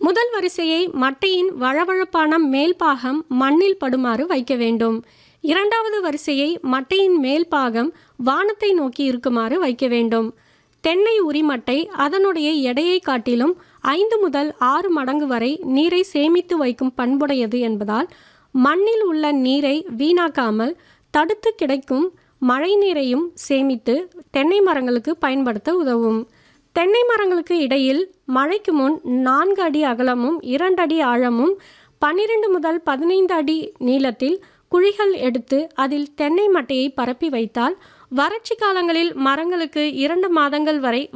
முதல் வரிசையை மட்டையின் வழவழப்பான மேல் பாகம் மண்ணில் படுமாறு வைக்க வேண்டும் இரண்டாவது வரிசையை மட்டையின் மேல் பாகம் வானத்தை நோக்கி இருக்குமாறு வைக்க வேண்டும் தென்னை உரிமட்டை அதனுடைய எடையை காட்டிலும் ஐந்து முதல் ஆறு மடங்கு வரை நீரை சேமித்து வைக்கும் பண்புடையது என்பதால் மண்ணில் உள்ள நீரை வீணாக்காமல் தடுத்து கிடைக்கும் மழை நீரையும் சேமித்து தென்னை மரங்களுக்கு பயன்படுத்த உதவும் தென்னை மரங்களுக்கு இடையில் மழைக்கு முன் நான்கு அடி அகலமும் இரண்டு அடி ஆழமும் பன்னிரண்டு முதல் பதினைந்து அடி நீளத்தில் குழிகள் எடுத்து அதில் தென்னை மட்டையை பரப்பி வைத்தால் வறட்சி காலங்களில் மரங்களுக்கு இரண்டு மாதங்கள் வரை